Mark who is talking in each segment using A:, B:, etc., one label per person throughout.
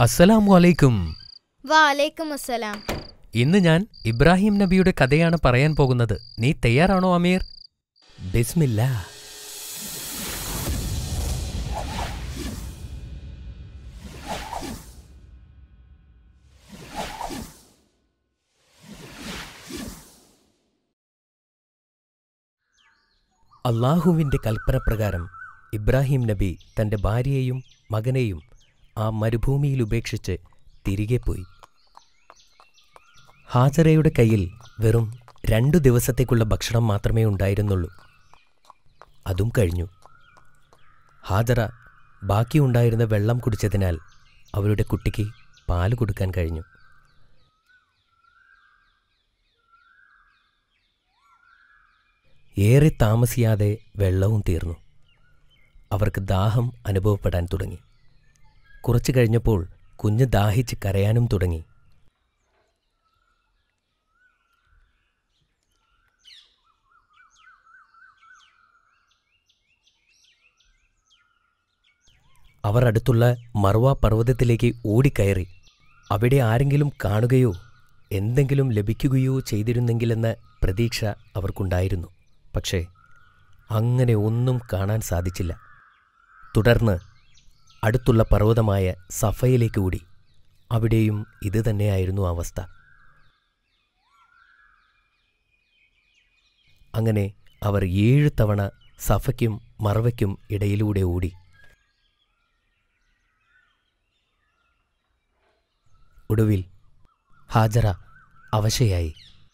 A: അസ്സലാമു അലൈക്കും
B: വാലേക്കും അസ്സലാം
A: ഇന്ന് ഞാൻ ഇബ്രാഹിം നബിയുടെ കഥയാണ് പറയാൻ പോകുന്നത് നീ തയ്യാറാണോ അമീർ ബിസ്മില്ലാ അള്ളാഹുവിൻ്റെ കൽപ്പനപ്രകാരം ഇബ്രാഹിം നബി തൻ്റെ ഭാര്യയെയും മകനെയും ആ മരുഭൂമിയിൽ ഉപേക്ഷിച്ച് തിരികെ പോയി ഹാജറയുടെ കയ്യിൽ വെറും രണ്ടു ദിവസത്തേക്കുള്ള ഭക്ഷണം മാത്രമേ ഉണ്ടായിരുന്നുള്ളൂ അതും കഴിഞ്ഞു ഹാജറ ബാക്കിയുണ്ടായിരുന്ന വെള്ളം കുടിച്ചതിനാൽ അവരുടെ കുട്ടിക്ക് പാല് കൊടുക്കാൻ കഴിഞ്ഞു ഏറെ താമസിയാതെ വെള്ളവും തീർന്നു അവർക്ക് ദാഹം അനുഭവപ്പെടാൻ തുടങ്ങി കുറച്ചു കഴിഞ്ഞപ്പോൾ കുഞ്ഞ് ദാഹിച്ച് കരയാനും തുടങ്ങി അവർ അടുത്തുള്ള മറുവ പർവ്വതത്തിലേക്ക് ഓടിക്കയറി അവിടെ ആരെങ്കിലും കാണുകയോ എന്തെങ്കിലും ലഭിക്കുകയോ ചെയ്തിരുന്നെങ്കിലെന്ന പ്രതീക്ഷ അവർക്കുണ്ടായിരുന്നു പക്ഷേ അങ്ങനെ ഒന്നും കാണാൻ സാധിച്ചില്ല തുടർന്ന് അടുത്തുള്ള പർവ്വതമായ സഫയിലേക്ക് ഓടി അവിടെയും ഇത് തന്നെയായിരുന്നു അവസ്ഥ അങ്ങനെ അവർ ഏഴ് തവണ സഫയ്ക്കും മറവയ്ക്കും ഇടയിലൂടെ ഓടി ഒടുവിൽ ഹാജറ അവശയായി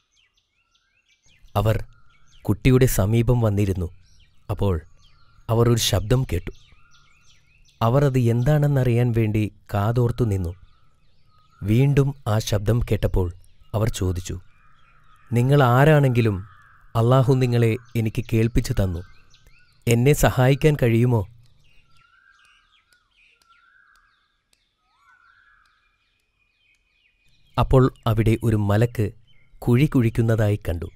A: അവർ കുട്ടിയുടെ സമീപം വന്നിരുന്നു അപ്പോൾ അവർ ഒരു ശബ്ദം കേട്ടു അവർ അത് എന്താണെന്നറിയാൻ വേണ്ടി കാതോർത്തു നിന്നു വീണ്ടും ആ ശബ്ദം കേട്ടപ്പോൾ അവർ ചോദിച്ചു നിങ്ങൾ ആരാണെങ്കിലും അള്ളാഹു നിങ്ങളെ എനിക്ക് കേൾപ്പിച്ചു തന്നു എന്നെ സഹായിക്കാൻ കഴിയുമോ അപ്പോൾ അവിടെ ഒരു മലക്ക് കുഴി കുഴിക്കുന്നതായി കണ്ടു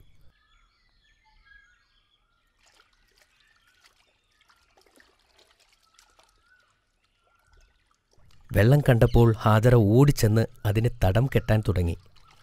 A: വെള്ളം കണ്ടപ്പോൾ ഹാജറ ഓടിച്ചെന്ന് അതിന് തടം കെട്ടാൻ തുടങ്ങി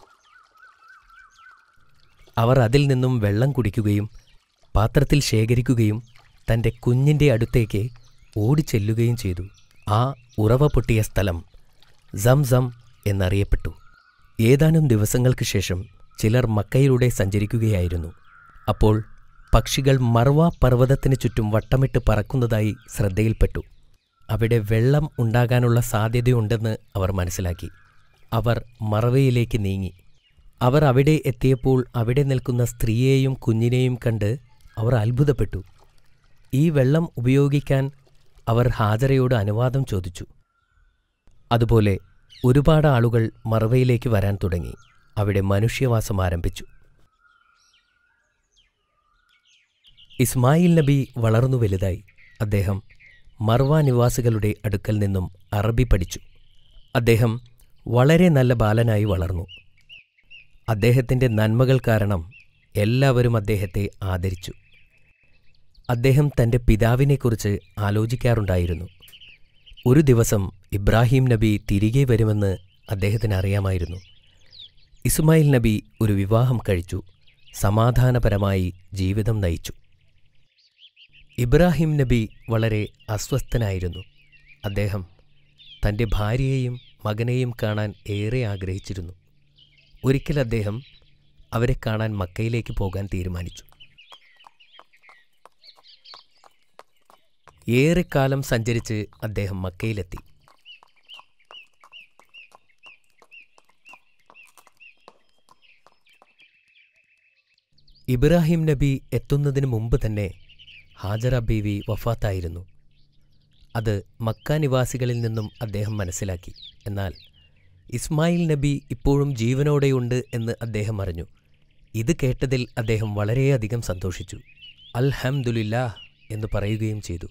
A: അവർ അതിൽ നിന്നും വെള്ളം കുടിക്കുകയും പാത്രത്തിൽ ശേഖരിക്കുകയും തൻ്റെ കുഞ്ഞിൻ്റെ അടുത്തേക്ക് ഓടിച്ചെല്ലുകയും ചെയ്തു ആ ഉറവ പൊട്ടിയ സ്ഥലം സംസം എന്നറിയപ്പെട്ടു ഏതാനും ദിവസങ്ങൾക്ക് ശേഷം ചിലർ മക്കയിലൂടെ സഞ്ചരിക്കുകയായിരുന്നു അപ്പോൾ പക്ഷികൾ മർവ പർവ്വതത്തിന് ചുറ്റും വട്ടമിട്ട് പറക്കുന്നതായി ശ്രദ്ധയിൽപ്പെട്ടു അവിടെ വെള്ളം ഉണ്ടാകാനുള്ള സാധ്യതയുണ്ടെന്ന് അവർ മനസ്സിലാക്കി അവർ മറവയിലേക്ക് നീങ്ങി അവർ അവിടെ എത്തിയപ്പോൾ അവിടെ നിൽക്കുന്ന സ്ത്രീയെയും കുഞ്ഞിനെയും കണ്ട് അവർ അത്ഭുതപ്പെട്ടു ഈ വെള്ളം ഉപയോഗിക്കാൻ അവർ ഹാജറയോട് അനുവാദം ചോദിച്ചു അതുപോലെ ഒരുപാട് ആളുകൾ മറവയിലേക്ക് വരാൻ തുടങ്ങി അവിടെ മനുഷ്യവാസം ആരംഭിച്ചു ഇസ്മായിൽ നബി വളർന്നു വലുതായി അദ്ദേഹം മർവ നിവാസികളുടെ അടുക്കൽ നിന്നും അറബി പഠിച്ചു അദ്ദേഹം വളരെ നല്ല ബാലനായി വളർന്നു അദ്ദേഹത്തിൻ്റെ നന്മകൾ കാരണം എല്ലാവരും അദ്ദേഹത്തെ ആദരിച്ചു അദ്ദേഹം തൻ്റെ പിതാവിനെക്കുറിച്ച് ആലോചിക്കാറുണ്ടായിരുന്നു ഒരു ദിവസം ഇബ്രാഹിം നബി തിരികെ വരുമെന്ന് അദ്ദേഹത്തിന് അറിയാമായിരുന്നു ഇസ്മായിൽ നബി ഒരു വിവാഹം കഴിച്ചു സമാധാനപരമായി ജീവിതം നയിച്ചു ഇബ്രാഹിം നബി വളരെ അസ്വസ്ഥനായിരുന്നു അദ്ദേഹം തൻ്റെ ഭാര്യയെയും മകനെയും കാണാൻ ഏറെ ആഗ്രഹിച്ചിരുന്നു ഒരിക്കൽ അദ്ദേഹം അവരെ കാണാൻ മക്കയിലേക്ക് പോകാൻ തീരുമാനിച്ചു ഏറെക്കാലം സഞ്ചരിച്ച് അദ്ദേഹം മക്കയിലെത്തി ഇബ്രാഹിം നബി എത്തുന്നതിന് മുമ്പ് തന്നെ ഹാജറ ബീവി വഫാത്തായിരുന്നു അത് മക്ക നിവാസികളിൽ നിന്നും അദ്ദേഹം മനസ്സിലാക്കി എന്നാൽ ഇസ്മായിൽ നബി ഇപ്പോഴും ജീവനോടെയുണ്ട് എന്ന് അദ്ദേഹം അറിഞ്ഞു ഇത് കേട്ടതിൽ അദ്ദേഹം വളരെയധികം സന്തോഷിച്ചു അൽഹംദുലില്ലാ എന്ന് പറയുകയും ചെയ്തു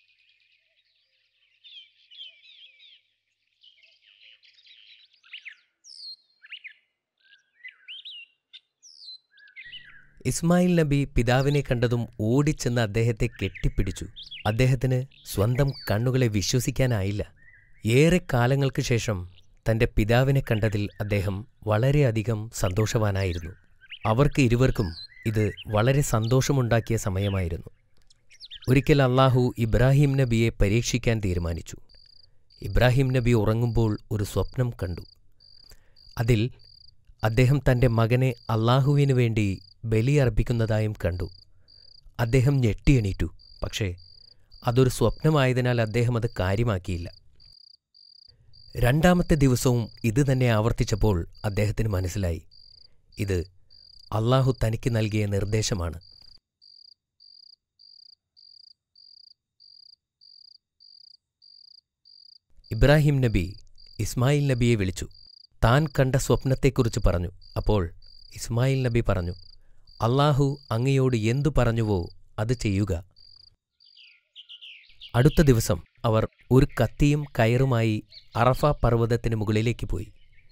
A: ഇസ്മായിൽ നബി പിതാവിനെ കണ്ടതും ഓടിച്ചെന്ന് അദ്ദേഹത്തെ കെട്ടിപ്പിടിച്ചു അദ്ദേഹത്തിന് സ്വന്തം കണ്ണുകളെ വിശ്വസിക്കാനായില്ല ഏറെ കാലങ്ങൾക്ക് ശേഷം തന്റെ പിതാവിനെ കണ്ടതിൽ അദ്ദേഹം വളരെയധികം സന്തോഷവാനായിരുന്നു അവർക്ക് ഇരുവർക്കും ഇത് വളരെ സന്തോഷമുണ്ടാക്കിയ സമയമായിരുന്നു ഒരിക്കൽ അള്ളാഹു ഇബ്രാഹിം നബിയെ പരീക്ഷിക്കാൻ തീരുമാനിച്ചു ഇബ്രാഹിം നബി ഉറങ്ങുമ്പോൾ ഒരു സ്വപ്നം കണ്ടു അതിൽ അദ്ദേഹം തന്റെ മകനെ അള്ളാഹുവിനു വേണ്ടി ബലിയർപ്പിക്കുന്നതായും കണ്ടു അദ്ദേഹം ഞെട്ടിയെണീറ്റു പക്ഷേ അതൊരു സ്വപ്നമായതിനാൽ അദ്ദേഹം അത് കാര്യമാക്കിയില്ല രണ്ടാമത്തെ ദിവസവും ഇത് തന്നെ ആവർത്തിച്ചപ്പോൾ അദ്ദേഹത്തിന് മനസ്സിലായി ഇത് അള്ളാഹു തനിക്ക് നൽകിയ നിർദ്ദേശമാണ് ഇബ്രാഹിം നബി ഇസ്മായിൽ നബിയെ വിളിച്ചു താൻ കണ്ട സ്വപ്നത്തെക്കുറിച്ച് പറഞ്ഞു അപ്പോൾ ഇസ്മായിൽ നബി പറഞ്ഞു അള്ളാഹു അങ്ങയോട് എന്തു പറഞ്ഞുവോ അത് ചെയ്യുക അടുത്ത ദിവസം അവർ ഒരു കത്തിയും കയറുമായി അറഫ പർവ്വതത്തിന് മുകളിലേക്ക് പോയി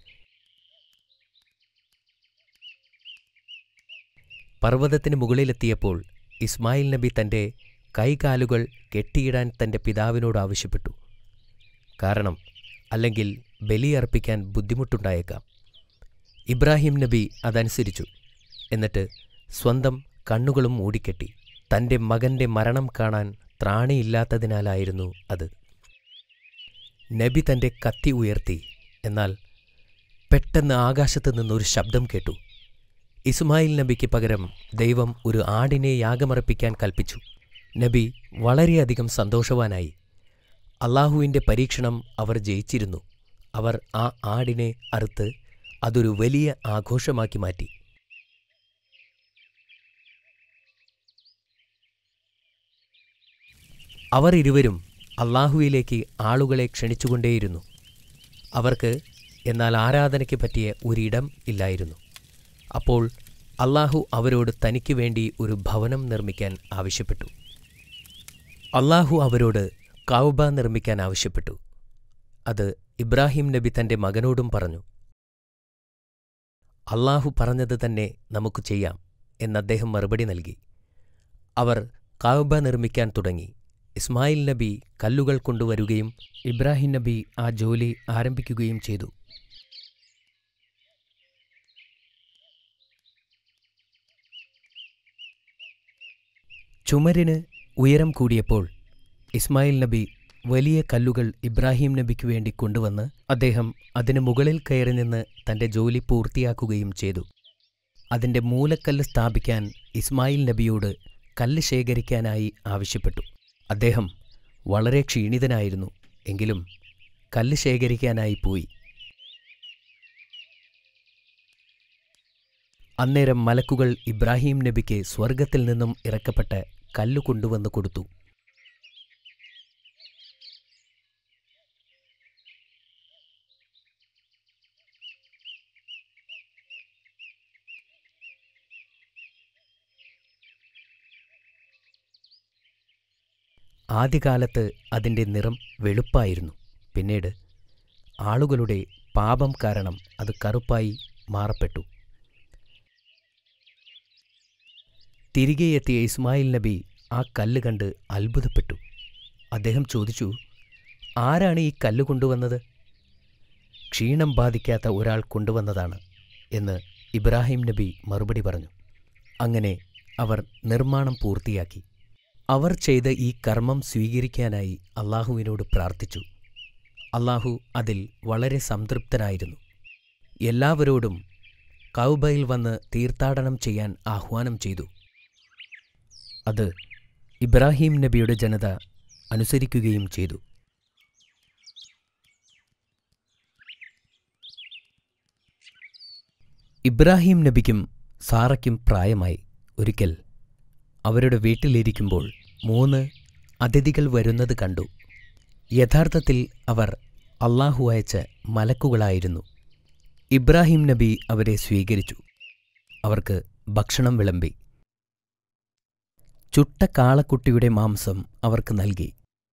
A: പർവ്വതത്തിന് മുകളിലെത്തിയപ്പോൾ ഇസ്മായിൽ നബി തന്റെ കൈകാലുകൾ കെട്ടിയിടാൻ തന്റെ പിതാവിനോട് ആവശ്യപ്പെട്ടു കാരണം അല്ലെങ്കിൽ ബലിയർപ്പിക്കാൻ ബുദ്ധിമുട്ടുണ്ടായേക്കാം ഇബ്രാഹിം നബി അതനുസരിച്ചു എന്നിട്ട് സ്വന്തം കണ്ണുകളും മൂടിക്കെട്ടി തന്റെ മകന്റെ മരണം കാണാൻ ത്രാണിയില്ലാത്തതിനാലായിരുന്നു അത് നബി തന്റെ കത്തി ഉയർത്തി എന്നാൽ പെട്ടെന്ന് ആകാശത്ത് നിന്നൊരു ശബ്ദം കേട്ടു ഇസ്മായിൽ നബിക്ക് പകരം ദൈവം ഒരു ആടിനെ യാഗമർപ്പിക്കാൻ കൽപ്പിച്ചു നബി വളരെയധികം സന്തോഷവാനായി അള്ളാഹുവിൻ്റെ പരീക്ഷണം അവർ ജയിച്ചിരുന്നു അവർ ആ ആടിനെ അറുത്ത് അതൊരു വലിയ ആഘോഷമാക്കി മാറ്റി അവർ ഇരുവരും അള്ളാഹുവിലേക്ക് ആളുകളെ ക്ഷണിച്ചുകൊണ്ടേയിരുന്നു അവർക്ക് എന്നാൽ ആരാധനയ്ക്ക് പറ്റിയ ഒരിടം ഇല്ലായിരുന്നു അപ്പോൾ അള്ളാഹു അവരോട് തനിക്ക് വേണ്ടി ഒരു ഭവനം നിർമ്മിക്കാൻ ആവശ്യപ്പെട്ടു അള്ളാഹു അവരോട് കൗബ നിർമ്മിക്കാൻ ആവശ്യപ്പെട്ടു അത് ഇബ്രാഹിം നബി തന്റെ മകനോടും പറഞ്ഞു അള്ളാഹു പറഞ്ഞത് തന്നെ നമുക്ക് ചെയ്യാം എന്നദ്ദേഹം മറുപടി നൽകി അവർ കൗബ നിർമ്മിക്കാൻ തുടങ്ങി ഇസ്മായിൽ നബി കല്ലുകൾ കൊണ്ടുവരുകയും ഇബ്രാഹിം നബി ആ ജോലി ആരംഭിക്കുകയും ചെയ്തു ചുമരിന് ഉയരം കൂടിയപ്പോൾ ഇസ്മായിൽ നബി വലിയ കല്ലുകൾ ഇബ്രാഹിം നബിക്ക് വേണ്ടി കൊണ്ടുവന്ന് അദ്ദേഹം അതിന് മുകളിൽ കയറി നിന്ന് തന്റെ ജോലി പൂർത്തിയാക്കുകയും ചെയ്തു അതിന്റെ മൂലക്കല്ല് സ്ഥാപിക്കാൻ ഇസ്മായിൽ നബിയോട് കല്ല് ശേഖരിക്കാനായി ആവശ്യപ്പെട്ടു അദ്ദേഹം വളരെ ക്ഷീണിതനായിരുന്നു എങ്കിലും കല്ല് ശേഖരിക്കാനായി പോയി അന്നേരം മലക്കുകൾ ഇബ്രാഹിം നബിക്ക് സ്വർഗത്തിൽ നിന്നും ഇറക്കപ്പെട്ട കല്ലു കൊണ്ടുവന്ന് കൊടുത്തു ആദ്യകാലത്ത് അതിൻ്റെ നിറം വെളുപ്പായിരുന്നു പിന്നീട് ആളുകളുടെ പാപം കാരണം അത് കറുപ്പായി മാറപ്പെട്ടു തിരികെ എത്തിയ ഇസ്മായിൽ നബി ആ കല്ല് കണ്ട് അത്ഭുതപ്പെട്ടു അദ്ദേഹം ചോദിച്ചു ആരാണ് ഈ കല്ല് കൊണ്ടുവന്നത് ക്ഷീണം ബാധിക്കാത്ത ഒരാൾ കൊണ്ടുവന്നതാണ് എന്ന് ഇബ്രാഹിം നബി മറുപടി പറഞ്ഞു അങ്ങനെ അവർ നിർമ്മാണം പൂർത്തിയാക്കി അവർ ചെയ്ത ഈ കർമ്മം സ്വീകരിക്കാനായി അള്ളാഹുവിനോട് പ്രാർത്ഥിച്ചു അള്ളാഹു അതിൽ വളരെ സംതൃപ്തനായിരുന്നു എല്ലാവരോടും കൗബയിൽ വന്ന് തീർത്ഥാടനം ചെയ്യാൻ ആഹ്വാനം ചെയ്തു അത് ഇബ്രാഹിം നബിയുടെ ജനത അനുസരിക്കുകയും ചെയ്തു ഇബ്രാഹിം നബിക്കും സാറയ്ക്കും പ്രായമായി ഒരിക്കൽ അവരുടെ വീട്ടിലിരിക്കുമ്പോൾ മൂന്ന് അതിഥികൾ വരുന്നത് കണ്ടു യഥാർത്ഥത്തിൽ അവർ അള്ളാഹു അയച്ച മലക്കുകളായിരുന്നു ഇബ്രാഹിം നബി അവരെ സ്വീകരിച്ചു അവർക്ക് ഭക്ഷണം വിളമ്പി ചുട്ട കാളക്കുട്ടിയുടെ മാംസം അവർക്ക് നൽകി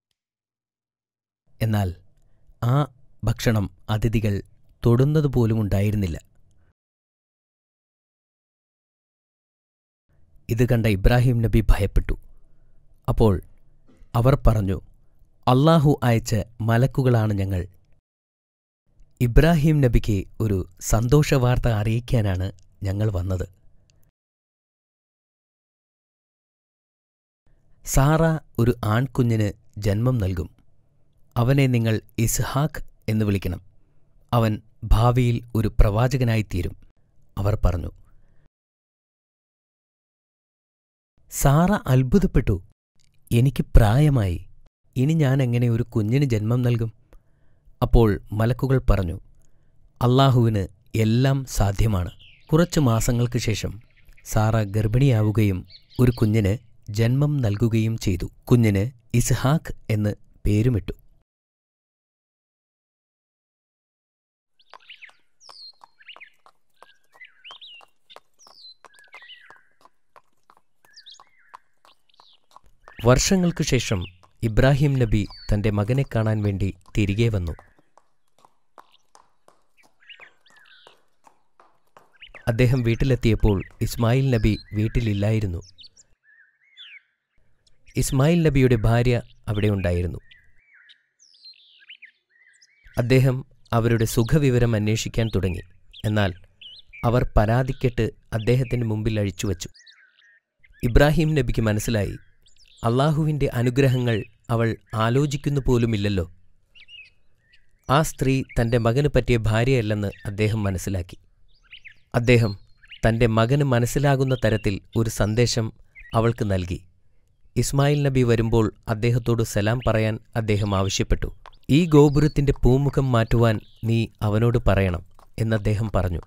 A: എന്നാൽ ആ ഭക്ഷണം അതിഥികൾ തൊടുന്നതുപോലും ഉണ്ടായിരുന്നില്ല ഇത് കണ്ട ഇബ്രാഹിം നബി ഭയപ്പെട്ടു അപ്പോൾ അവർ പറഞ്ഞു അള്ളാഹു അയച്ച മലക്കുകളാണ് ഞങ്ങൾ ഇബ്രാഹിം നബിക്ക് ഒരു സന്തോഷവാർത്ത അറിയിക്കാനാണ് ഞങ്ങൾ വന്നത് സാറ ഒരു ആൺകുഞ്ഞിന് ജന്മം നൽകും അവനെ നിങ്ങൾ ഇസ്ഹാഖ് എന്ന് വിളിക്കണം അവൻ ഭാവിയിൽ ഒരു പ്രവാചകനായിത്തീരും അവർ പറഞ്ഞു സാറ അത്ഭുതപ്പെട്ടു എനിക്ക് പ്രായമായി ഇനി ഞാൻ എങ്ങനെ ഒരു കുഞ്ഞിന് ജന്മം നൽകും അപ്പോൾ മലക്കുകൾ പറഞ്ഞു അള്ളാഹുവിന് എല്ലാം സാധ്യമാണ് കുറച്ചു മാസങ്ങൾക്ക് ശേഷം സാറ ഗർഭിണിയാവുകയും ഒരു കുഞ്ഞിന് ജന്മം നൽകുകയും ചെയ്തു കുഞ്ഞിന് ഇസ്ഹാഖ് എന്ന് പേരുമിട്ടു വർഷങ്ങൾക്കു ശേഷം ഇബ്രാഹിം നബി തന്റെ മകനെ കാണാൻ വേണ്ടി തിരികെ വന്നു അദ്ദേഹം വീട്ടിലെത്തിയപ്പോൾ ഇസ്മായിൽ നബി വീട്ടിലില്ലായിരുന്നു ഇസ്മായിൽ നബിയുടെ ഭാര്യ അവിടെ ഉണ്ടായിരുന്നു അദ്ദേഹം അവരുടെ സുഖവിവരം അന്വേഷിക്കാൻ തുടങ്ങി എന്നാൽ അവർ പരാതിക്കെട്ട് അദ്ദേഹത്തിന് മുമ്പിൽ അഴിച്ചുവച്ചു ഇബ്രാഹിം നബിക്ക് മനസ്സിലായി അള്ളാഹുവിൻ്റെ അനുഗ്രഹങ്ങൾ അവൾ ആലോചിക്കുന്നു പോലുമില്ലല്ലോ ആ സ്ത്രീ തൻ്റെ മകന് പറ്റിയ ഭാര്യയല്ലെന്ന് അദ്ദേഹം മനസ്സിലാക്കി അദ്ദേഹം തൻ്റെ മകന് മനസ്സിലാകുന്ന തരത്തിൽ ഒരു സന്ദേശം അവൾക്ക് നൽകി ഇസ്മായിൽ നബി വരുമ്പോൾ അദ്ദേഹത്തോട് സലാം പറയാൻ അദ്ദേഹം ആവശ്യപ്പെട്ടു ഈ ഗോപുരത്തിൻ്റെ പൂമുഖം മാറ്റുവാൻ നീ അവനോട് പറയണം എന്നദ്ദേഹം പറഞ്ഞു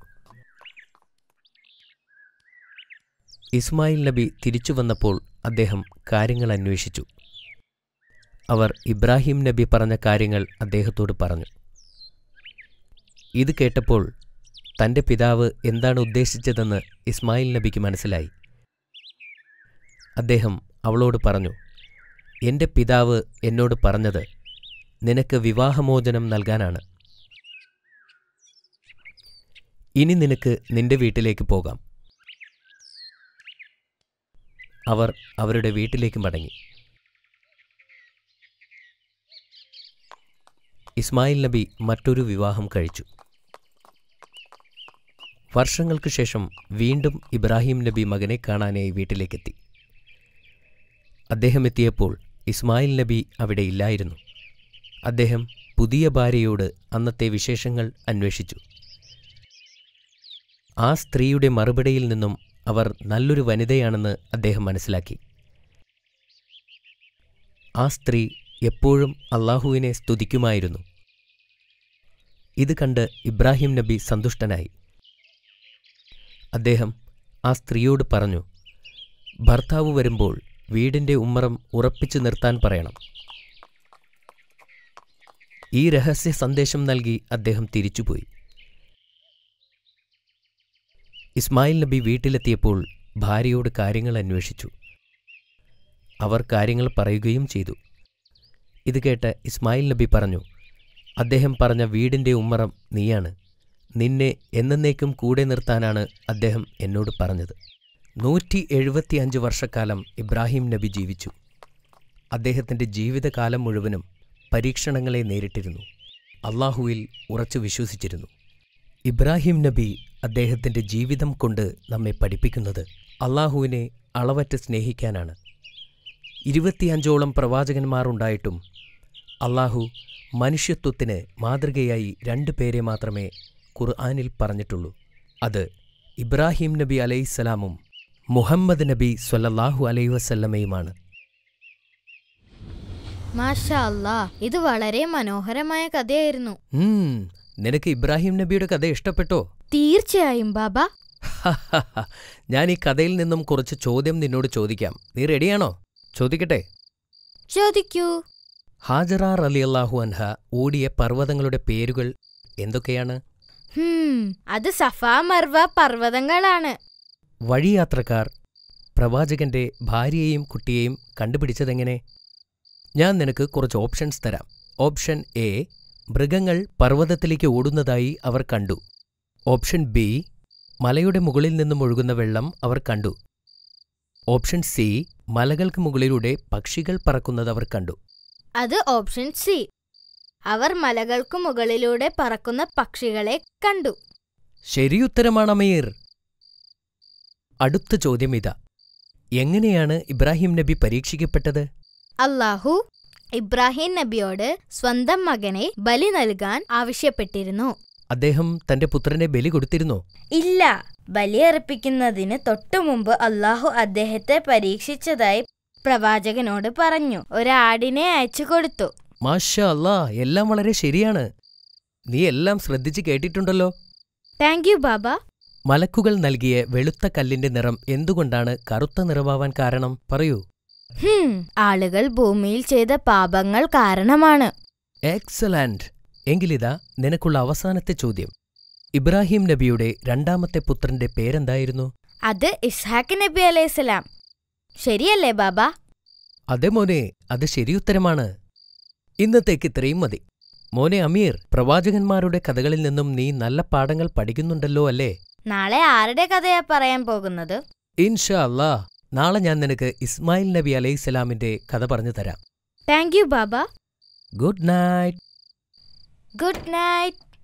A: ഇസ്മായിൽ നബി തിരിച്ചു വന്നപ്പോൾ അദ്ദേഹം കാര്യങ്ങൾ അന്വേഷിച്ചു അവർ ഇബ്രാഹിം നബി പറഞ്ഞ കാര്യങ്ങൾ അദ്ദേഹത്തോട് പറഞ്ഞു ഇത് കേട്ടപ്പോൾ തന്റെ പിതാവ് എന്താണ് ഉദ്ദേശിച്ചതെന്ന് ഇസ്മായിൽ നബിക്ക് മനസ്സിലായി അദ്ദേഹം അവളോട് പറഞ്ഞു എന്റെ പിതാവ് എന്നോട് പറഞ്ഞത് നിനക്ക് വിവാഹമോചനം നൽകാനാണ് ഇനി നിനക്ക് നിന്റെ വീട്ടിലേക്ക് പോകാം അവർ അവരുടെ വീട്ടിലേക്ക് മടങ്ങി ഇസ്മായിൽ നബി മറ്റൊരു വിവാഹം കഴിച്ചു വർഷങ്ങൾക്കു ശേഷം വീണ്ടും ഇബ്രാഹിം നബി മകനെ കാണാനായി വീട്ടിലേക്കെത്തി അദ്ദേഹം എത്തിയപ്പോൾ ഇസ്മായിൽ നബി അവിടെ ഇല്ലായിരുന്നു അദ്ദേഹം പുതിയ ഭാര്യയോട് അന്നത്തെ വിശേഷങ്ങൾ അന്വേഷിച്ചു ആ സ്ത്രീയുടെ മറുപടിയിൽ നിന്നും അവർ നല്ലൊരു വനിതയാണെന്ന് അദ്ദേഹം മനസ്സിലാക്കി ആ സ്ത്രീ എപ്പോഴും അള്ളാഹുവിനെ സ്തുതിക്കുമായിരുന്നു ഇത് കണ്ട് ഇബ്രാഹിം നബി സന്തുഷ്ടനായി അദ്ദേഹം ആ സ്ത്രീയോട് പറഞ്ഞു ഭർത്താവ് വരുമ്പോൾ വീടിന്റെ ഉമ്മറം ഉറപ്പിച്ചു നിർത്താൻ പറയണം ഈ രഹസ്യ സന്ദേശം നൽകി അദ്ദേഹം തിരിച്ചുപോയി ഇസ്മായിൽ നബി വീട്ടിലെത്തിയപ്പോൾ ഭാര്യയോട് കാര്യങ്ങൾ അന്വേഷിച്ചു അവർ കാര്യങ്ങൾ പറയുകയും ചെയ്തു ഇത് കേട്ട് ഇസ്മായിൽ നബി പറഞ്ഞു അദ്ദേഹം പറഞ്ഞ വീടിന്റെ ഉമ്മറം നീയാണ് നിന്നെ എന്നേക്കും കൂടെ നിർത്താനാണ് അദ്ദേഹം എന്നോട് പറഞ്ഞത് നൂറ്റി എഴുപത്തിയഞ്ച് വർഷക്കാലം ഇബ്രാഹിം നബി ജീവിച്ചു അദ്ദേഹത്തിൻ്റെ ജീവിതകാലം മുഴുവനും പരീക്ഷണങ്ങളെ നേരിട്ടിരുന്നു അള്ളാഹുവിൽ ഉറച്ചു വിശ്വസിച്ചിരുന്നു ഇബ്രാഹിം നബി അദ്ദേഹത്തിൻ്റെ ജീവിതം കൊണ്ട് നമ്മെ പഠിപ്പിക്കുന്നത് അള്ളാഹുവിനെ അളവറ്റ് സ്നേഹിക്കാനാണ് ഇരുപത്തിയഞ്ചോളം പ്രവാചകന്മാർ ഉണ്ടായിട്ടും അള്ളാഹു മനുഷ്യത്വത്തിന് മാതൃകയായി രണ്ടു പേരെ മാത്രമേ ഖുർആാനിൽ പറഞ്ഞിട്ടുള്ളൂ അത് ഇബ്രാഹിം നബി അലൈഹിസ്സലാമും മുഹമ്മദ് നബി സ്വല്ലല്ലാഹു അലൈഹി വസല്ലമയുമാണ്
B: മാഷാ അല്ലാ ഇത് വളരെ മനോഹരമായ കഥയായിരുന്നു
A: ഉം, നിനക്ക് ഇബ്രാഹിം നബിയുടെ കഥ ഇഷ്ടപ്പെട്ടോ
B: തീർച്ചയായും ബാബ
A: ഞാൻ ഈ കഥയിൽ നിന്നും കുറച്ച് ചോദ്യം നിന്നോട് ചോദിക്കാം നീ റെഡിയാണോ ചോദിക്കട്ടെ
B: ചോദിക്കൂ
A: ഹാജറ റലിയല്ലാഹു അൻഹ ഓടിയ പർവ്വതങ്ങളുടെ പേരുകൾ എന്തൊക്കെയാണ്
B: ഹും അത് സഫാ മർവ പർവ്വതങ്ങളാണ്
A: വഴിയാത്രക്കാർ പ്രവാചകന്റെ ഭാര്യയെയും കുട്ടിയെയും കണ്ടുപിടിച്ചതെങ്ങനെ ഞാൻ നിനക്ക് കുറച്ച് ഓപ്ഷൻസ് തരാം ഓപ്ഷൻ എ മൃഗങ്ങൾ പർവ്വതത്തിലേക്ക് ഓടുന്നതായി അവർ കണ്ടു ഓപ്ഷൻ ബി മലയുടെ മുകളിൽ നിന്നും ഒഴുകുന്ന വെള്ളം അവർ കണ്ടു ഓപ്ഷൻ സി മലകൾക്ക് മുകളിലൂടെ പക്ഷികൾ പറക്കുന്നത് അവർ കണ്ടു
B: അത് ഓപ്ഷൻ സി അവർ മലകൾക്കു മുകളിലൂടെ പറക്കുന്ന പക്ഷികളെ കണ്ടു
A: ശരിയുത്തരമാണ് അമീർ അടുത്ത ചോദ്യം ഇതാ എങ്ങനെയാണ് ഇബ്രാഹിം നബി പരീക്ഷിക്കപ്പെട്ടത്
B: അല്ലാഹു ഇബ്രാഹിം നബിയോട് സ്വന്തം മകനെ ബലി നൽകാൻ ആവശ്യപ്പെട്ടിരുന്നു
A: അദ്ദേഹം തന്റെ പുത്രനെ ബലി കൊടുത്തിരുന്നോ
C: ഇല്ല ബലിയർപ്പിക്കുന്നതിന് തൊട്ടുമുമ്പ് അള്ളാഹു അദ്ദേഹത്തെ പരീക്ഷിച്ചതായി
B: പ്രവാചകനോട് പറഞ്ഞു ഒരാടിനെ അയച്ചു കൊടുത്തു
A: മാഷാ അല്ലാ എല്ലാം വളരെ ശരിയാണ് നീ എല്ലാം ശ്രദ്ധിച്ച് കേട്ടിട്ടുണ്ടല്ലോ
B: താങ്ക് യു ബാബ
A: മലക്കുകൾ നൽകിയ വെളുത്ത കല്ലിന്റെ നിറം എന്തുകൊണ്ടാണ് കറുത്ത നിറമാവാൻ കാരണം പറയൂ
B: ഹും ആളുകൾ ഭൂമിയിൽ ചെയ്ത പാപങ്ങൾ കാരണമാണ്
A: എക്സലന്റ് എങ്കിലിതാ നിനക്കുള്ള അവസാനത്തെ ചോദ്യം ഇബ്രാഹിം നബിയുടെ രണ്ടാമത്തെ പുത്രന്റെ പേരെന്തായിരുന്നു
B: അത് ഇസ്ഹാഖ് നബി അലൈഹിസ്സലാം ശരിയല്ലേ ബാബ
A: അതെ മോനെ അത് ശരിയുത്തരമാണ് ഇന്നത്തേക്ക് ഇത്രയും മതി മോനെ അമീർ പ്രവാചകന്മാരുടെ കഥകളിൽ നിന്നും നീ നല്ല പാഠങ്ങൾ പഠിക്കുന്നുണ്ടല്ലോ അല്ലേ
B: നാളെ ആരുടെ കഥയാ പറയാൻ പോകുന്നത്
A: ഇൻഷാ അല്ലാ നാളെ ഞാൻ നിനക്ക് ഇസ്മായിൽ നബി അലൈഹിസ്സലാമിന്റെ കഥ പറഞ്ഞു തരാം
B: താങ്ക് യു ബാബ
A: ഗുഡ് നൈറ്റ്
B: ഗുഡ് നൈറ്റ്